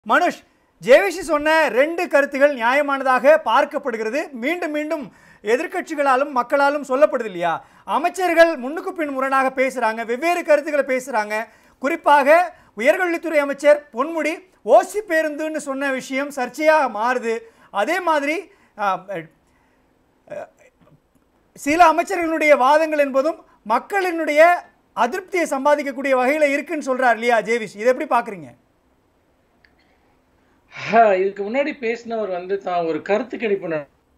மனுஷ் JVC சொன்ன ரெண்டு கருத்துகள் நியாயமானதாக பார்க்கப்படுகிறது மீண்டும் மீண்டும் எதிர்க்கட்சிகளாலும் மக்களாலும் சொல்லப்படுது இல்லையா அமைச்சர்கள் முன்னுக்கு பின் முரணாக பேசுறாங்க வெவ்வேறு கருத்துக்களை பேசுறாங்க குறிப்பாக உயர்கல்வித்துறை அமைச்சர் பொன்முடி ஓசி பேருந்துன்னு சொன்ன விஷயம் சர்ச்சையாக மாறுது அதே மாதிரி ஆ, சில அமைச்சர்களுடைய வாதங்கள் என்பதும் மக்களினுடைய அதிருப்தியை சம்பாதிக்கக்கூடிய வகையில் இருக்குன்னு சொல்றார் இல்லையா ஜேவிஸ் இதை எப்படி பார்க்குறீங்க ஆஹ், இதுக்கு முன்னாடி பேசினவர் வந்து தான் ஒரு கருத்து கணிப்பு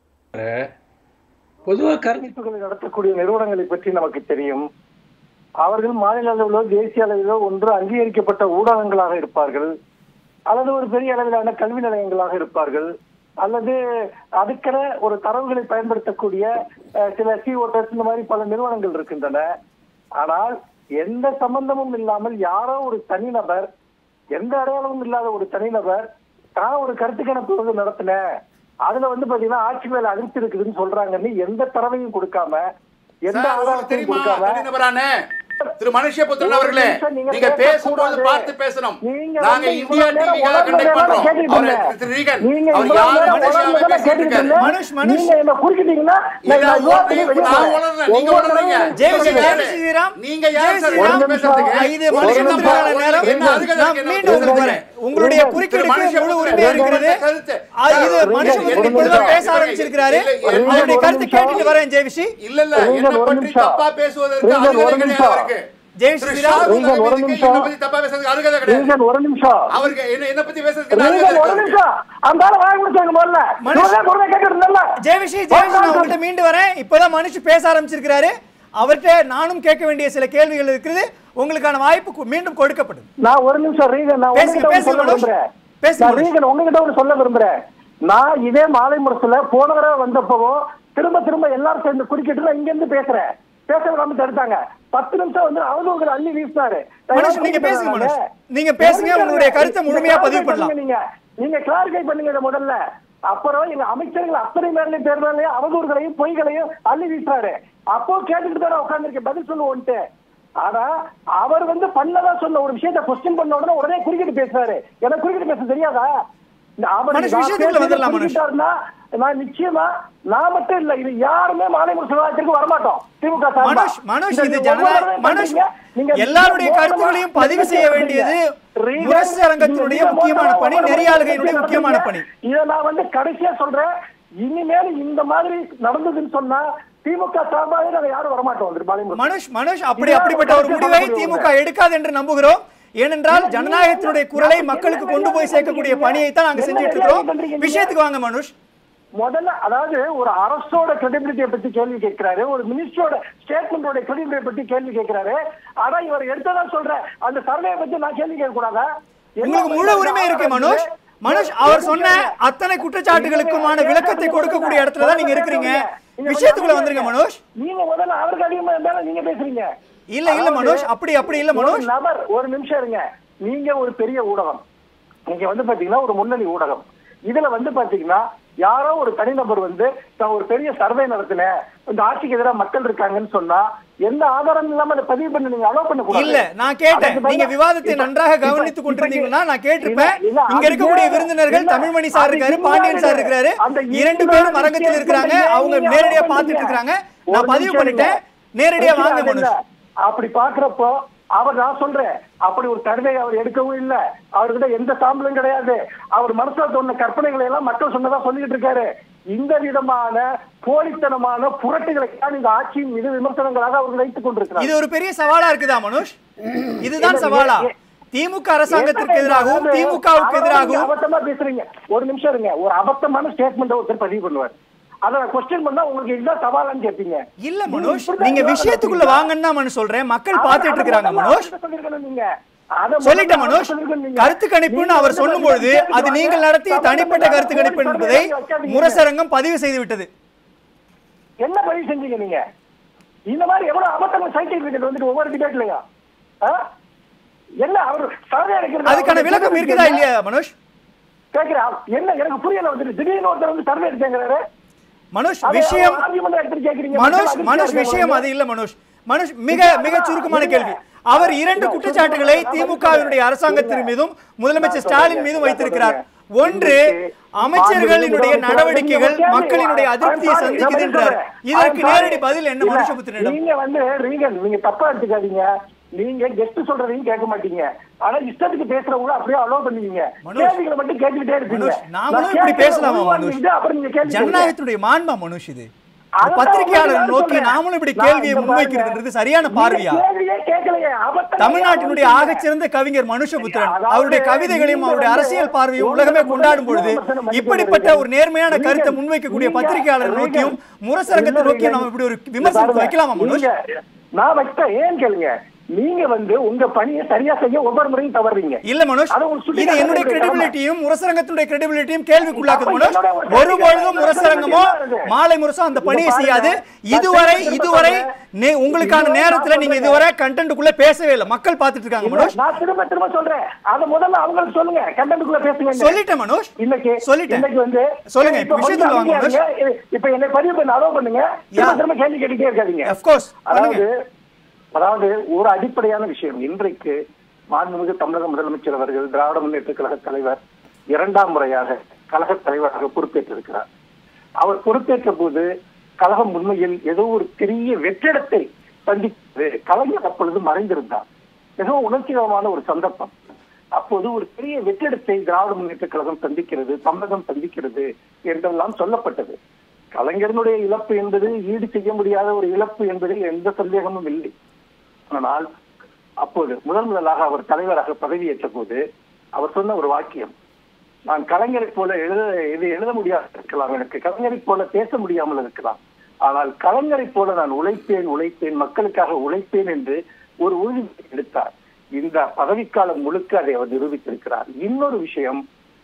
நட- பொதுவா கருத்து கணிப்புகளை நடத்தக்கூடிய நிறுவனங்களை பற்றி நமக்கு தெரியும் அவர்கள் மாநில அளவிலோ தேசிய அளவிலோ ஒன்று அங்கீகரிக்கப்பட்ட ஊடகங்களாக இருப்பார்கள் அல்லது ஒரு பெரிய அளவிலான கல்வி நிலையங்களாக இருப்பார்கள் அல்லது அதுக்கென ஒரு தரவுகளை பயன்படுத்தக்கூடிய அஹ், சில சிஓட்டஸ் இந்த மாதிரி பல நிறுவனங்கள் இருக்கின்றன ஆனால் எந்த சம்பந்தமும் இல்லாமல் யாரோ ஒரு தனிநபர் எந்த அடையாளமும் இல்லாத ஒரு தனிநபர் தான் ஒரு கருத்து கணக்கு வந்து நடத்தினேன் அதுல வந்து பாத்தீங்கன்னா ஆட்சி மேல அதிருப்தி இருக்குதுன்னு சொல்றாங்கன்னு எந்த தரவையும் கொடுக்காம எந்த சார், உங்களுக்கு ஆதாரத்தையும் தெரியுமா கொடுக்காம தனிநபரானே திரு மனுஷபுத்திரன் ஒரு அவர்களே நிமிஷம் நீங்க நீங்க பேசும்போது பேசக்கூடாது. பார்த்து பேசணும் நீங்க நாங்க வந்து இந்தியா இவ்வளவு நேரம் டிவிக்காக உலகம் கண்டக்ட் நேரம் பண்றோம் கேட்டுட்டு அவர் இருந்தேன். திரு ரீகன் நீங்க அவர் இவ்வளவு யாரும் நேரம் மனுஷாவே உலகம் நேரம் பேசிட்டு கேட்டுட்டு இருக்காரு இருந்தேன். மனுஷ், மனுஷ். நீங்க என்ன குறுக்கிட்டீங்கன்னா நான் இல்ல, நான் யோசிச்சு ஒரு வெளியே நான் போறேன். உணர்றேன். நீங்க ஒவ்வொரு உணர்றீங்க. தடவையும் ஜெய் சொல்லுங்க. ஸ்ரீராம், ஜெய் ஸ்ரீராம். நீங்க யார் ஜெய் சார் ஸ்ரீராம். ஒரு பேசுறதுக்கு? ஆ, இது ஒரு மனுஷனுக்கான நிமிஷம் நேரம். என்ன அதுக்கு நான் அதுக்கு மீண்டும் என்ன உங்களுக்கு வரேன். உங்களுடைய திரு குறுக்கீடுக்கு மனுஷன் முழு ஒரு உரிமை இருக்கிறது கருத்து. ஆ, இது சார், மனுஷன் ஒரு இப்பொழுது நிமிஷம். பேச ஆரம்பிச்சிருக்கிறாரு இல்ல, இல்ல, அவருடைய ஒரு கருத்து நிமிஷம். கேட்டுட்டு வரேன் ஜெயவிஷி இல்ல இல்ல ரீகன், என்ன ஒரு பற்றி நிமிஷம். தப்பா பேசுவதற்கு ரீகன், அருகதை ஒரு கிடையாது நிமிஷம். அவருக்கு ஜெய் திரு ஸ்ரீராம். ஷாகுல் ரீகன், ஒரு ஹமீதுக்கு நிமிஷம். என்னை பத்தி தப்பா பேசுறதுக்கு அருகதை கிடையாது ரீகன், ஒரு நிமிஷம் அவருக்கு என்ன என்ன பத்தி பேசுறதுக்கு என்ன ரீகன், அருகதை ஒரு இருக்கு நிமிஷம் அந்த ஆளை வாய் முடிச்சாங்க முதல்ல மனுஷ். இவர்தான் குரலை கேட்டுட்டு இருந்தேன்ல. ஜெயவிஷி ஜெயவிஷி நான் உங்கள்கிட்ட மீண்டு வரேன் இப்போதான் மனுஷ் பேச ஆரம்பிச்சிருக்கிறாரு அவர்கிட்ட நானும் கேட்க வேண்டிய சில கேள்விகள் இருக்குது உங்களுக்கான வாய்ப்பு கு- மீண்டும் கொடுக்கப்படும் நான் ஒரு நிமிஷம் ரீகன் நான் பேசுங்க, உங்ககிட்ட ஒண்ணு பேசுங்க, சொல்ல மனோஜ். விரும்புறேன் பேசுங்க, நான் மனோஜ். ரீகன் உங்ககிட்ட ஒண்ணு சொல்ல விரும்புறேன் நான் இதே மாலை முரசுல போன தடவை வந்தப்பவோ திரும்ப திரும்ப எல்லாரும் சேர்ந்து குறுக்கிட்டு நான் இங்க இருந்து பேசுறேன் பேச விடாம தடுத்தாங்க பத்து நிமிஷம் வந்து அவதூறுகளை அள்ளி வீசினாரு மனோஜ், நீங்க பேசுங்க, மனோஜ். நீங்க பேசுங்க, உங்களுடைய கருத்தை முழுமையா பதிவு பண்ணலாம். நீங்க நீங்க கிளாரிஃபை பண்ணுங்க இதை முதல்ல அப்புறம் எங்க அமைச்சர்கள் அத்தனை பேர்லயும் பேர் மேலயும் அவதூறுகளையும் பொய்களையும் அள்ளி வீசுறாரு அப்போ கேட்டுட்டு தான் உட்காந்துருக்கேன் பதில் சொல்லுவோன்ட்டு ஆனா அவர் வந்து பண்ணதா சொன்ன ஒரு விஷயத்த கொஸ்டின் பண்ண உடனே உடனே குறுக்கிட்டு பேசுறாரு எனக்கு குறுக்கிட்டு பேச தெரியாதா அவர் மனுஷ், நான் விஷயத்துக்குள்ள பேசுறதை வந்துடலாம், மனுஷ். குறுக்கிட்டாருன்னா, நான் நிச்சயமா நான் மட்டும் இல்ல இது யாருமே மாலை முரசு விவாதத்திற்கு வரமாட்டோம் திமுக சார்பா. மனோஜ் மனோஜ் இந்த இது ஒவ்வொரு ஜனநாயக தடவையும் மனோஜ் பண்றீங்க. நீங்க எல்லாருடைய மோசமா கருத்துக்களையும் பதிவு செய்ய வேண்டியது ரீகன், முரசு அரங்கத்தினுடைய நீங்க முக்கியமான மோசமா பணி ஒரு நெறியாளுகையினுடைய நடத்துறீங்க. முக்கியமான பணி இதை நான் வந்து கடைசியா சொல்றேன் இனிமேல் இந்த மாதிரி நடந்ததுன்னு சொன்னா திமுக சார்பாகவே நாங்க யாரும் வரமாட்டோம் வந்து மாலை முரசு. மனுஷ் மனுஷ் அப்படி இதான் அப்படிப்பட்ட ஒரு கருத்து முடிவை சொல்லக்கூடிய திமுக எடுக்காது என்று நம்புகிறோம் ஏனென்றால் ஜனநாயகத்தினுடைய குரலை மக்களுக்கு கொண்டு போய் சேர்க்கக்கூடிய பணியை தான் நாங்க செஞ்சுட்டு இருக்கிறோம் விஷயத்துக்கு வாங்க மனுஷ் முதல்ல அதாவது ஒரு அரசோட கிரெடிபிலிட்டியை பத்தி கேள்வி கேட்கிறாரு ஒரு மினிஸ்டரோட ஸ்டேட்மெண்டோட கிரெடிபிலிட்டியை பத்தி கேள்வி கேட்கிறாரு ஆனா இவர் எடுத்ததா சொல்ற அந்த சர்வே பத்தி நான் கேள்வி கேட்க கூடாதா உங்களுக்கு முழு உரிமை இருக்கு மனோஜ் மனோஜ் அவர் சொன்ன அத்தனை குற்றச்சாட்டுகளுக்குமான விளக்கத்தை கொடுக்கக்கூடிய இடத்துல தான் நீங்க இருக்கிறீங்க விஷயத்துக்குள்ள வந்துருங்க மனோஜ் நீங்க முதல்ல அவருக்கு அதிகமா இருந்தாலும் நீங்க பேசுறீங்க இல்ல இல்ல மனோஜ் அப்படி அப்படி இல்ல ஒரு மனோஜ் நபர் ஒரு நிமிஷம் இருங்க நீங்க ஒரு பெரிய ஊடகம் நீங்க வந்து பாத்தீங்கன்னா ஒரு முன்னணி ஊடகம் இதுல வந்து பாத்தீங்கன்னா யாரோ ஒரு தனிநபர் வந்து நான் ஒரு பெரிய சர்வே நடத்தினேன் இந்த ஆட்சிக்கு எதிராக மக்கள் இருக்காங்கன்னு சொன்னா எந்த ஆதாரம் இல்லாம அதை பதிவு பண்ணி நீங்க அலோவ் பண்ண கூடாது இல்ல நான் கேட்டேன் அதுக்கு நீங்க பதிலா- விவாதத்தை இப்ப- நன்றாக இப்ப- கவனித்துக் இப்ப கொண்டிருந்தீங்கன்னா நான் இல்ல, கேட்டிருப்பேன் இல்ல, இங்க அது இருக்கக்கூடிய ஏன் விருந்தினர்கள் இல்ல, தமிழ்மணி சார் அது இருக்காரு இல்லாத பாண்டியன் சார் இருக்காரு அந்த இரண்டு இல்லாத பேரும் அரங்கத்தில் statement இருக்கிறாங்க ஏன் அவங்க நீங்க நேரடியா allow பார்த்துட்டு பண்றீங்க? இருக்காங்க ஒரு நான் பதிவு நிமிஷம் பண்ணிட்டேன் இருங்க. நேரடியா வாங்க அது இல்ல. மனோஜ் அப்படி பாக்குறப்போ அவர் நான் சொல்றேன் அப்படி ஒரு தடவை அவர் எடுக்கவும் இல்ல அவர்கிட்ட எந்த சாம்பலும் கிடையாது அவர் மனசுல தோணுன கற்பனைகளை எல்லாம் மக்கள் சொன்னதா சொல்லிட்டு இருக்காரு இந்த விதமான போலித்தனமான புரட்டுகளை தான் இந்த ஆட்சியின் மீது விமர்சனங்களாக அவர்கள் வைத்துக் கொண்டிருக்கிறார் இது ஒரு பெரிய சவாலா இருக்குதா மனோஜ் இதுதான் சவாலா திமுக அரசாங்கத்திற்கு எதிராகவும் திமுகவுக்கு எதிராகவும் அபத்தமா பேசுறீங்க ஒரு நிமிஷம் இருங்க ஒரு அபத்தமான ஸ்டேட்மெண்ட் ஒருத்தர் பதிவு பண்ணுவார் அதை கொஸ்டின் பண்ணா உங்களுக்கு இதுதான் சவாலான்னு கேட்பீங்க இல்ல மனோஜ் நீங்க விஷயத்துக்குள்ள வாங்கன்னு தான் மனு சொல்றேன் மக்கள் பார்த்துட்டு இருக்காங்க மனோஜ் சொல்லிட்டேன் மனோஜ் கருத்து கணிப்புன்னு அவர் சொல்லும் பொழுது அது நீங்கள் நடத்திய தனிப்பட்ட கருத்து கணிப்பு என்பதை முரசரங்கம் பதிவு செய்து விட்டது என்ன பதிவு செஞ்சீங்க நீங்க இந்த மாதிரி எவ்வளவு அபத்தங்கள் சைக்கிள் கிரிக்கெட் வந்துட்டு ஒவ்வொரு டிபேட்லயும் என்ன அவர் சர்வே அடிக்கிறது அதுக்கான விளக்கம் இருக்குதா இல்லையா மனோஜ் கேக்குறேன் என்ன எனக்கு புரியல வந்துட்டு திடீர்னு ஒருத்தர் வந்து சர்வே எடுத்தேங்கிறாரு மனோஜ் அதை விஷயம் argument எடுத்துட்டு கேக்குறீங்க. மனோஜ் மக்கள் மனோஜ் அதிர்ச்சியா விஷயம் இருக்காங்க. அது இல்ல மனோஜ் மனோஜ் மிக மிக சுருக்கமான கேள்வி அவர் இரண்டு குற்றச்சாட்டுகளை திமுகவினுடைய அரசாங்கத்தின் மீதும் முதலமைச்சர் ஸ்டாலின் மீதும் வைத்திருக்கிறார் ஒன்று அமைச்சர்களினுடைய நடவடிக்கைகள் மக்களினுடைய அதிருப்தியை சந்திக்குது என்றார் இதற்கு நேரடி பதில் என்ன இல்ல, மனுஷபுத்திரிடம் நீங்க வந்து ரீகன் நீங்க தப்பா எடுத்துக்காதீங்க நீங்க கெஸ்ட் சொல்றதையும் கேட்க மாட்டீங்க ஆனா இஷ்டத்துக்கு பேசுறவங்க அப்படியே அலோவ் பண்ணுவீங்க மனோஜ், கேள்விகளை மட்டும் கேட்டுக்கிட்டே இருப்பீங்க மனுஷ் நாமளும் நான் இப்படி கேட்கறத பேசலாமா மனுஷ் உள்வாங்கிட்டு அப்புறம் நீங்க கேள்வி கேளுங்க. ஜனநாயகத்தினுடைய மாண்பா மனுஷ் இது அதான் பத்திரிகையாளர் நான் நோக்கி சொல்றேன். நாமளும் இப்படி நான் கேள்வியை இங்க முன்வைக்கிறதுன்றது பாருங்க. சரியான நீங்க பார்வையா கேள்வியே கேட்கலையே. அபத்தம் தமிழ்நாட்டினுடைய கேட்கலையே. ஆகச்சிறந்த கவிஞர் மனுஷபுத்திரன் அதாவது அவருடைய கவிதைகளையும் நீங்க அவருடைய வந்து அரசியல் பார்வையும் ஒரு உலகமே முதல் கொண்டாடும் பொழுது விமர்சனம் பண்ணிட்டு இப்படிப்பட்ட இருக்கீங்க. ஒரு நேர்மையான கருத்தை நீங்க- முன்வைக்கக்கூடிய நீங்க- பத்திரிகையாளர் நீங்க- நோக்கியும் முரசரங்கத்தை இல்ல, நோக்கியும் நீங்க- நம்ம இப்படி ஒரு விமர்சனத்தை பாருங்க, வைக்கலாமா மனுஷ் நீங்க- நான் வைக்கிறேன் ஏன் கேளுங்க நீங்க வந்து உங்க பணியை சரியா செய்ய ஒவ்வொரு முறையும் தவறுறீங்க இல்ல மனோஜ் அது உங்களுக்கு சுட்டி இது என்னுடைய காட்டுறது கிரெடிபிலிட்டியும் முரசரங்கத்தினுடைய கிரெடிபிலிட்டியும் கேள்விக்குள்ளாக்குது அப்ப மனோஜ் என்னோட ஒரு ஒருபொழுதும் கேள்வி முரசரங்கமோ இருக்கு. மாலை முரசம் அந்த இங்க பணியை பாருங்க, செய்யாது நான் இதுவரை திரும்ப இதுவரை சொல்றேன். நே- உங்களுக்கான இதுவரை நேரத்துல நான் நீங்க சொல்றேன். இதுவரை கண்டென்ட்டுக்குள்ள பேசவே இல்லை மக்கள் பார்த்துட்டு இருக்காங்க இல்ல, மனோஜ் நான் திரும்ப திரும்ப சொல்றேன் அத முதல்ல அவங்களுக்கு சொல்லுங்க கண்டென்ட்டுக்குள்ள பேசுங்க சொல்லிட்டேன் மனோஜ் இன்னைக்கு சொல்லிட்டேன். இன்னைக்கு வந்து சொல்லுங்க, இப்ப இப்ப விஷயத்துக்கு கொஞ்சம் வாங்க, அமைதியா இருங்க. இப்ப என்னை பதிவு பண்ண அலோவ் பண்ணுங்க திரும்ப Yeah. திரும்ப கேள்வி கேட்டுட்டே இருக்காதீங்க Of course, பண்ணுங்க. அதாவது அதாவது ஒரு அடிப்படையான விஷயம் இன்றைக்கு மாண்புமிகு தமிழக முதலமைச்சர் அவர்கள் திராவிட முன்னேற்ற கழக தலைவர் இரண்டாம் முறையாக கழக தலைவராக பொறுப்பேற்றிருக்கிறார் அவர் பொறுப்பேற்ற போது கழகம் உண்மையில் ஏதோ ஒரு பெரிய வெற்றிடத்தை சந்தித்தது கலைஞர் அப்பொழுது மறைந்திருந்தார் மிகவும் உணர்ச்சிகரமான ஒரு சந்தர்ப்பம் அப்போது ஒரு பெரிய வெற்றிடத்தை திராவிட முன்னேற்ற கழகம் சந்திக்கிறது தமிழகம் சந்திக்கிறது என்றெல்லாம் சொல்லப்பட்டது கலைஞரனுடைய இழப்பு என்பது ஈடு செய்ய முடியாத ஒரு இழப்பு என்பதில் எந்த சந்தேகமும் இல்லை ஆனால் அப்போது முதல் முதலாக அவர் தலைவராக பதவியேற்ற போது அவர் சொன்ன ஒரு வாக்கியம் நான் கலைஞரை போல எழுத இது எழுத முடியாது இருக்கலாம் எனக்கு கலைஞரை போல பேச முடியாமல் இருக்கலாம் ஆனால் கலைஞரை போல நான் உழைப்பேன் உழைப்பேன் மக்களுக்காக உழைப்பேன் என்று ஒரு உறுதி எடுத்தார் இந்த பதவிக்காலம் முழுக்க அதை அவர் நிரூபித்திருக்கிறார் இன்னொரு விஷயம்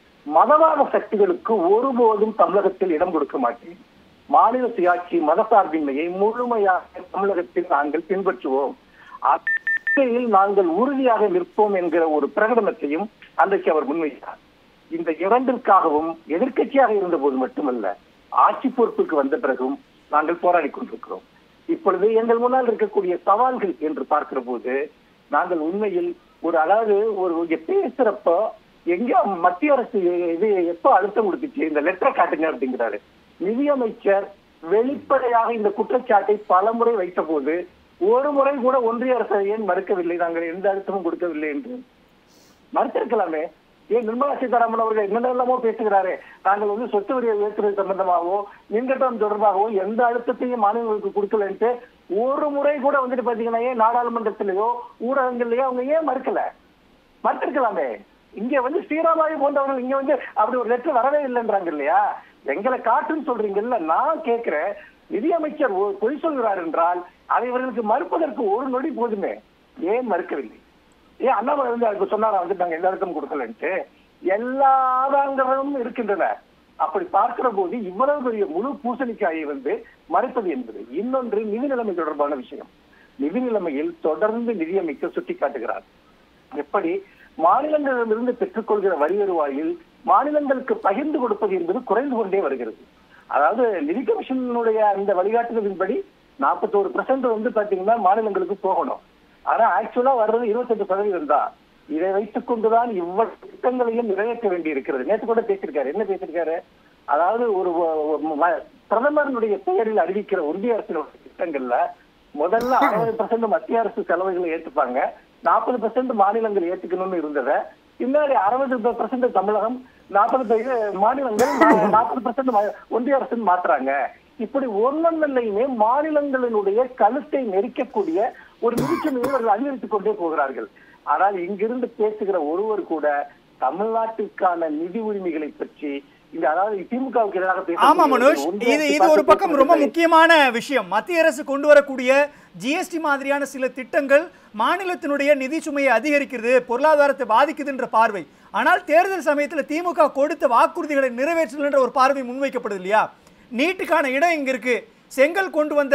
மதவாத சக்திகளுக்கு ஒருபோதும் தமிழகத்தில் இடம் கொடுக்க மாட்டேன் மாநில சுயாட்சி மதசார்பின்மையை முழுமையாக தமிழகத்தில் நாங்கள் பின்பற்றுவோம் அத்தையில் நாங்கள் உறுதியாக நிற்போம் என்கிற ஒரு பிரகடனத்தையும் அன்றைக்கு அவர் முன்வைத்தார் இந்த இரண்டிற்காகவும் எதிர்க்கட்சியாக இருந்த போது மட்டுமல்ல ஆட்சி பொறுப்புக்கு வந்த பிறகும் நாங்கள் போராடி கொண்டிருக்கிறோம் இப்பொழுது எங்கள் முன்னால் இருக்கக்கூடிய சவால்கள் என்று பார்க்கிற போது நாங்கள் உண்மையில் ஒரு அதாவது ஒரு இங்க பேசுறப்போ எங்க மத்திய அரசு இது எப்போ அழுத்தம் கொடுத்துச்சு இந்த லெட்டரை காட்டுங்க அப்படிங்கிறாரு நிதியமைச்சர் வெளிப்படையாக இந்த குற்றச்சாட்டை பலமுறை வைத்த போது ஒரு முறை கூட ஒன்றிய அரசு ஏன் மறுக்கவில்லை நாங்கள் எந்த அழுத்தமும் கொடுக்கவில்லை என்று மறுத்திருக்கலாமே ஏன் நிர்மலா சீதாராமன் அவர்கள் என்னென்னமோ பேசுகிறாரே நாங்கள் வந்து சொத்து வரியை உயர்த்துறது சம்பந்தமாகவோ மின்கட்டணம் தொடர்பாகவோ எந்த அழுத்தத்தையும் மாநிலங்களுக்கு கொடுக்கலன்ட்டு ஒரு முறை கூட வந்துட்டு பாத்தீங்கன்னா ஏன் நாடாளுமன்றத்திலேயோ ஊடகங்கள்லயோ அவங்க ஏன் மறுக்கல மறுத்திருக்கலாமே இங்க வந்து ஸ்ரீராமாவி போன்றவர்கள் இங்க வந்து அப்படி ஒரு லெட்டர் வரவே இல்லைன்றாங்க இல்லையா எங்களை காட்டுன்னு சொல்றீங்கல்ல நான் கேட்கிறேன் நிதியமைச்சர் ஒரு பொய் சொல்கிறார் என்றால் அதை இவர்களுக்கு மறுப்பதற்கு ஒரு நொடி போதுமே ஏன் மறுக்கவில்லை ஏன் அண்ணாமலை வந்து அதுக்கு சொன்னாரா வந்து நாங்க எந்த அழுத்தம் கொடுக்கலன்ட்டு எல்லா ஆதாரங்களும் இருக்கின்றன அப்படி பார்க்கிற போது இவ்வளவு பெரிய முழு பூசணிக்காயை வந்து மறைப்பது என்பது இன்னொன்று நிதி நிலைமை தொடர்பான விஷயம் நிதி நிலைமையில் தொடர்ந்து நிதியமைச்சர் சுட்டிக்காட்டுகிறார் எப்படி மாநிலங்களிடமிருந்து பெற்றுக்கொள்கிற வரி வருவாயில் மாநிலங்களுக்கு பகிர்ந்து கொடுப்பது என்பது குறைந்து கொண்டே வருகிறது அதாவது நிதி கமிஷனுடைய அந்த வழிகாட்டுதலின்படி நாற்பத்தோரு பெர்சென்ட் வந்து பாத்தீங்கன்னா மாநிலங்களுக்கு போகணும் ஆனா ஆக்சுவலா வர்றது இருபத்தெட்டு சதவீதம் தான் இதை வைத்துக் கொண்டுதான் இவ்வளவு திட்டங்களையும் நிறைவேற்ற வேண்டி இருக்கிறது நேற்று கூட பேசியிருக்காரு என்ன பேசியிருக்காரு அதாவது ஒரு ஒரு ம- பிரதமருடைய பெயரில் அறிவிக்கிற ஒன்றிய அரசினுடைய திட்டங்கள்ல முதல்ல அறுபது பெர்சென்ட் மத்திய அரசு செலவுகளை ஏற்றுப்பாங்க நாற்பது பெர்சென்ட் மாநிலங்கள் ஏற்றுக்கணும்னு இருந்ததை பின்னாடி அறுபது பெர்சென்ட் தமிழகம் நாற்பது மாநிலங்கள் நாற்பது பெர்சென்ட் ஒன்றிய அரசு மாற்றுறாங்க இப்படி ஒன்னொன்னிலையுமே மாநிலங்களினுடைய கழுத்தை நெரிக்கக்கூடிய ஒரு நிதிச்சுமையை இவர்கள் அதிகரித்துக் கொண்டே போகிறார்கள் ஆனால் இங்கிருந்து பேசுகிற ஒருவர் கூட தமிழ்நாட்டிற்கான நிதி உரிமைகளை பற்றி இந்த அதாவது திமுகவுக்கு எதிராக ஆமா பேசக்கூடிய மனோஜ் ஒன்றிய இது அரசு இது ஒரு பார்த்து பக்கம் ரொம்ப பேசுவதில்லை. முக்கியமான விஷயம் மத்திய அரசு கொண்டு வரக்கூடிய ஜிஎஸ்டி மாதிரியான சில திட்டங்கள் மாநிலத்தினுடைய நிதி சுமையை அதிகரிக்கிறது பொருளாதாரத்தை பாதிக்குதுன்ற பார்வை ஆனால் தேர்தல் சமயத்தில் திமுக கொடுத்த வாக்குறுதிகளை நிறைவேற்றலன்ற ஒரு பார்வை முன்வைக்கப்படுது இல்லையா நீட்டுக்கான இடம் இங்க இருக்கு செங்கல் கொண்டு வந்த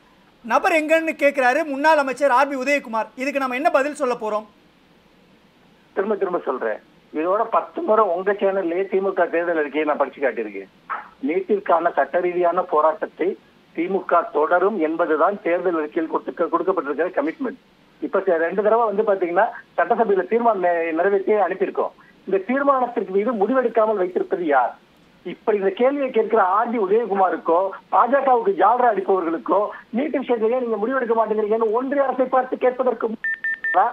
நபர் எங்கன்னு கேட்கிறாரு முன்னாள் அமைச்சர் ஆர்பி உதயகுமார் இதுக்கு நம்ம என்ன பதில் சொல்ல போறோம் திரும்ப திரும்ப சொல்றேன் இதோட பத்து முறை உங்க சேனல்லே திமுக தேர்தல் அறிக்கையை நான் படிச்சு காட்டியிருக்கேன் நீட்டிற்கான சட்ட ரீதியான போராட்டத்தை திமுக தொடரும் என்பதுதான் தேர்தல் அறிக்கையில் கொடுக்க கொடுக்கப்பட்டிருக்கிற கமிட்மெண்ட் இப்ப ச- ரெண்டு தடவை வந்து பாத்தீங்கன்னா சட்டசபையில தீர்மானம் நெ- நிறைவேற்றி அனுப்பியிருக்கோம் இந்த தீர்மானத்திற்கு மீது முடிவெடுக்காமல் வைத்திருப்பது யார் இப்ப இந்த கேள்வியை கேட்கிற ஆர்டி உதயகுமாருக்கோ பாஜகவுக்கு ஜால்ரா அடிப்பவர்களுக்கோ நீட் விஷயத்திலேயே நீங்க முடிவெடுக்க மாட்டேங்கிறீங்கன்னு ஒன்றிய அரசை பார்த்து கேட்பதற்கு முன்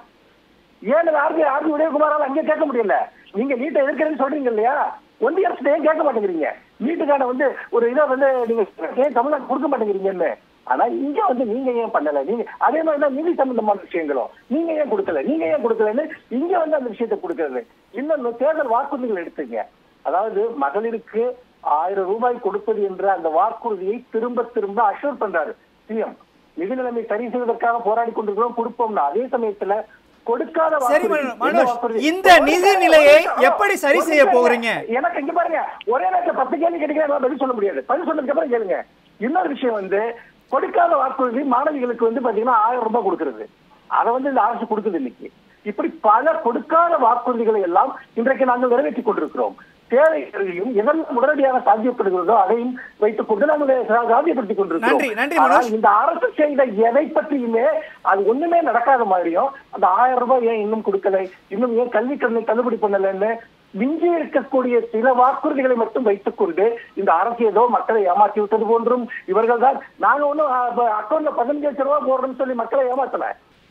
ஏன் ஆர்பி ஆர்பி உதயகுமாரால் அங்கே கேட்க முடியல நீங்க நீட்டை எதிர்க்கிறேன்னு சொல்றீங்க இல்லையா ஒன்றிய அரசு ஏன் கேட்க மாட்டேங்கிறீங்க நீட்டுக்கான வந்து ஒரு இதை வந்து நீங்க ஏன் தமிழ்நாடு கொடுக்க மாட்டேங்கிறீங்கன்னு ஆனா இங்க வந்து நீங்க ஏன் பண்ணல நீங்க அதே மாதிரி தான் நிதி சம்பந்தமான விஷயங்களும் நீங்க ஏன் கொடுக்கல நீங்க ஏன் கொடுக்கலன்னு இங்க வந்து அந்த விஷயத்தை கொடுக்கறது இன்னொன்னு தேர்தல் வாக்குறுதிகள் எடுத்துங்க அதாவது மகளிருக்கு ஆயிரம் ரூபாய் கொடுப்பது என்ற அந்த வாக்குறுதியை திரும்ப திரும்ப அஷூர் பண்றாரு சிஎம் நிதி நிலைமை சரி செய்வதற்காக போராடி கொண்டிருக்கிறோம் கொடுப்போம்னா அதே சமயத்துல கொடுக்காத சரி வாக்குறுதி, மனோ- என்ன மனோஜ் வாக்குறுதி? இந்த நிதி நிலையை எப்படி சரி செய்ய போகிறீங்க எனக்கு இங்க பாருங்க ஒரே நேரத்தில் பத்து கேள்வி கேட்டீங்கன்னா என்னால பதில் சொல்ல முடியாது பதில் சொன்னதுக்கு அப்புறம் கேளுங்க இன்னொரு விஷயம் வந்து கொடுக்காத வாக்குறுதி மாணவிகளுக்கு வந்து பாத்தீங்கன்னா ஆயிரம் ரூபாய் கொடுக்கிறது அதை வந்து இந்த அரசு கொடுக்குது இன்னைக்கு இப்படி பல கொடுக்காத வாக்குறுதிகளை எல்லாம் இன்றைக்கு நாங்கள் நிறைவேற்றிக் கொண்டிருக்கிறோம் தேவைகளையும் எதெல்லாம் உடனடியாக சாத்தியப்படுகிறதோ அதையும் வைத்துக் கொண்டு நாங்கள் சாத்தியப்படுத்திக் கொண்டிருக்கிறோம் நன்றி, நன்றி, ஆனால் மனோஜ். இந்த அரசு செய்த எதை பற்றியுமே அது ஒண்ணுமே நடக்காத மாதிரியும் அந்த ஆயிரம் ரூபாய் ஏன் இன்னும் கொடுக்கல இன்னும் ஏன் கல்வி கடனை தள்ளுபடி பண்ணலன்னு மிஞ்சி இருக்கக்கூடிய சில வாக்குறுதிகளை மட்டும் வைத்துக் கொண்டு இந்த அரசு ஏதோ மக்களை ஏமாற்றி விட்டது போன்றும் இவர்கள் தான் நாங்க ஒண்ணும் அக்கௌண்ட்ல பதினஞ்சு லட்சம் ரூபாய் போடுறோம்னு சொல்லி மக்களை ஏமாத்தல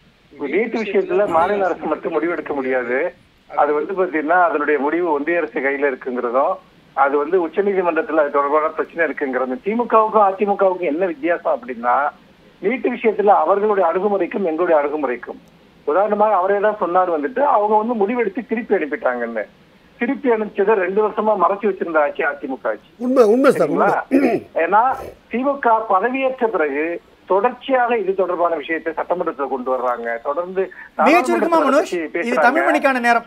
நீட் விஷயத்துல மாநில அரசு மட்டும் முடிவெடுக்க முடியாது அது வந்து பாத்தீங்கன்னா அதனுடைய முடிவு ஒன்றிய அரசு கையில இருக்குங்கிறதும் அது வந்து உச்சநீதிமன்றத்துல அது தொடர்பான பிரச்சனை இருக்குங்கிறதும் திமுகவுக்கும் அதிமுகவுக்கும் என்ன வித்தியாசம் அப்படின்னா நீட் விஷயத்துல அவர்களுடைய அணுகுமுறைக்கும் எங்களுடைய அணுகுமுறைக்கும் உதாரணமாக அவரே தான் சொன்னார் வந்துட்டு அவங்க வந்து முடிவெடுத்து திருப்பி அனுப்பிட்டாங்கன்னு திருப்பி அனுப்பிச்சதை ரெண்டு வருஷமா மறைச்சு வச்சிருந்த ஆட்சி அதிமுக ஆட்சி உண்மை உண்மை சார் உண்மை சரிங்களா? ஏன்னா திமுக பதவியேற்ற பிறகு தொடர்ச்சியாக இது தொடர்பான விஷயத்தை சட்டமன்றத்துல கொண்டு வர்றாங்க தொடர்ந்து மிக சுருக்கமா நாடாளுமன்றத்துல மனோஜ் பத்தி இது பேசுறாங்க. தமிழ் மணிக்கான நேரம்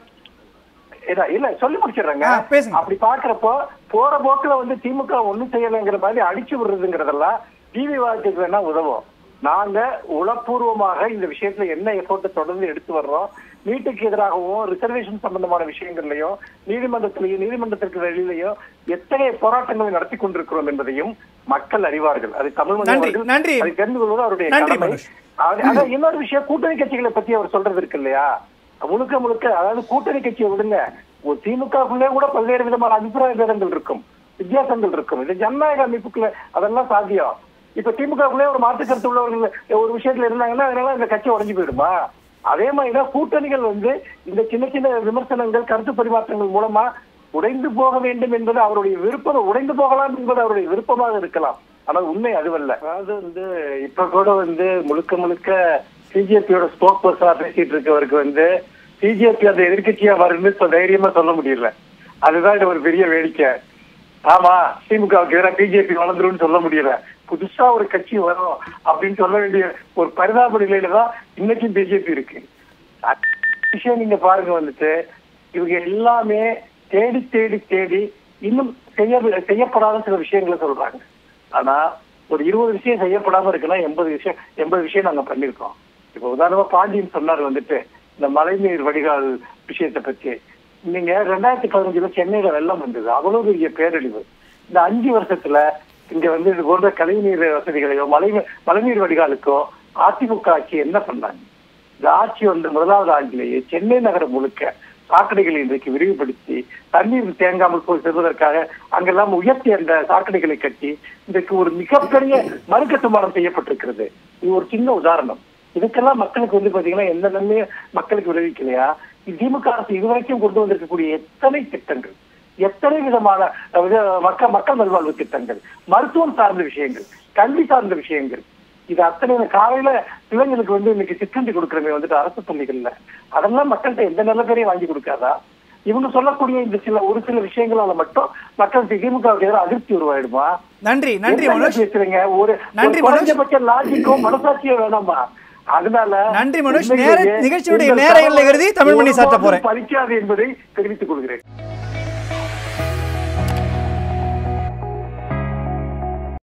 இல்ல, இல்ல சொல்லி முடிச்சிடுறேங்க ஆ, பேசுங்க. அப்படி பாக்குறப்போ போற போக்குல வந்து திமுக ஒண்ணும் செய்யலைங்கிற மாதிரி அடிச்சு விடுறதுங்கிறதெல்லாம் டிவி வாழ்க்கைக்கு வேணா உதவும் நாங்க உளப்பூர்வமாக இந்த விஷயத்துல என்ன எஃபோர்ட்டை தொடர்ந்து எடுத்து வர்றோம் நீட்டுக்கு எதிராகவும் ரிசர்வேஷன் சம்பந்தமான விஷயங்கள்லயும் நீதிமன்றத்திலையும் நீதிமன்றத்திற்கு வெளியிலையும் எத்தகைய போராட்டங்களை நடத்தி கொண்டிருக்கிறோம் என்பதையும் மக்கள் அறிவார்கள் அது தமிழ் மொழி நன்றி, அவர்கள் நன்றி. அதை தெரிந்து கொள்வது அவருடைய நன்றி, கடமை மனோஜ். அது- அதான் இன்னொரு விஷயம் கூட்டணி கட்சிகளை பத்தி அவர் சொல்றது இருக்கு இல்லையா முழுக்க முழுக்க அதாவது கூட்டணி கட்சியை விடுங்க ஒரு திமுகக்குள்ளே கூட பல்வேறு விதமான அபிப்பிராய பேதங்கள் இருக்கும் வித்தியாசங்கள் இருக்கும் இது ஜனநாயக அமைப்புக்குள்ள அதெல்லாம் சாத்தியம் இப்ப திமுகக்குள்ளே ஒரு மாற்று கருத்து உள்ளவர்கள் ஒரு விஷயத்துல இருந்தாங்கன்னா அதனால இந்த கட்சி உடைஞ்சு போயிடுமா அதே மாதிரிதான் கூட்டணிகள் வந்து இந்த சின்ன சின்ன விமர்சனங்கள் கருத்து பரிமாற்றங்கள் மூலமா உடைந்து போக வேண்டும் என்பது அவருடைய விருப்பம் உடைந்து போகலாம் என்பது அவருடைய விருப்பமாக இருக்கலாம் ஆனால் உண்மை அதுவல்ல அதாவது வந்து இப்ப கூட வந்து முழுக்க முழுக்க பிஜேபியோட ஸ்போக் பர்சனா பேசிட்டு இருக்கவருக்கு வந்து பிஜேபி அந்த எதிர்க்கட்சியா வரும்னு சொ- தைரியமா சொல்ல முடியல அதுதான் இது ஒரு பெரிய வேடிக்கை ஆமா திமுகவுக்கு எதிராக பிஜேபி வளர்ந்துரும்னு சொல்ல முடியல புதுசா ஒரு கட்சி வரும் அப்படின்னு சொல்ல வேண்டிய ஒரு பரிதாப நிலையில தான் இன்னைக்கும் பிஜேபி இருக்கு அந்த விஷயம் நீங்க பாருங்க வந்துட்டு இவங்க எல்லாமே தேடி தேடி தேடி இன்னும் செய்ய செய்யப்படாத சில விஷயங்களை சொல்றாங்க ஆனா ஒரு இருபது விஷயம் செய்யப்படாம இருக்குன்னா எண்பது விஷயம் எண்பது விஷயம் நாங்க பண்ணிருக்கோம் இப்ப உதாரணமா பாண்டியன் சொன்னார் வந்துட்டு இந்த மழைநீர் வடிகால் விஷயத்தை பத்தி நீங்க ரெண்டாயிரத்தி பதினஞ்சுல சென்னையில வெள்ளம் வந்தது அவ்வளவு பெரிய பேரழிவு இந்த அஞ்சு வருஷத்துல இங்க வந்து இது போன்ற கழிவுநீர் வசதிகளையோ மழை மழைநீர் வடிகாலுக்கோ அதிமுக ஆட்சி என்ன பண்ணாங்க இந்த ஆட்சி வந்து முதலாவது ஆண்டிலேயே சென்னை நகரம் முழுக்க சாக்கடைகளை இன்றைக்கு விரிவுபடுத்தி தண்ணீர் தேங்காமல் போய் செல்வதற்காக அங்கெல்லாம் உயர்த்தி அந்த சாக்கடைகளை கட்டி இன்றைக்கு ஒரு மிகப்பெரிய மறுகட்டுமானம் செய்யப்பட்டிருக்கிறது இது ஒரு சின்ன உதாரணம் இதுக்கெல்லாம் மக்களுக்கு வந்து பாத்தீங்கன்னா எந்த நன்மையும் மக்களுக்கு விளைவிக்கலையா திமுக அரசு இதுவரைக்கும் கொண்டு வந்திருக்கக்கூடிய எத்தனை திட்டங்கள் எத்தனை விதமான அதாவது மக்கள் மக்கள் நல்வாழ்வு திட்டங்கள் மருத்துவம் சார்ந்த விஷயங்கள் கல்வி சார்ந்த விஷயங்கள் இது அத்தனை காலையில பிள்ளைங்களுக்கு வந்து இன்னைக்கு சிற்றுண்டி கொடுக்குறமே வந்துட்டு அரசு பள்ளிகள்ல அதெல்லாம் மக்கள்கிட்ட எந்த நல்ல பேரையும் வாங்கி கொடுக்காதா இவங்க சொல்லக்கூடிய இந்த சில ஒரு சில விஷயங்களால மட்டும் மக்களுக்கு திமுகவுக்கு எதிராக அதிருப்தி உருவாயிடுமா நன்றி நன்றி என்ன மனோஜ் பேசுறீங்க ஒரு நன்றி, ஒரு மனோஜ். குறைஞ்சபட்ச லாஜிக்கும் மனசாட்சியும் வேணாமா அதனால நன்றி, மனோஜ். உண்மையிலேயே நேர- நிகழ்ச்சியுடைய உங்கள் நேர எல்லை கருதி தமிழ் மணி சாத்த ஒருபோதும் போறேன். பலிக்காது என்பதை தெரிவித்துக் கொள்கிறேன்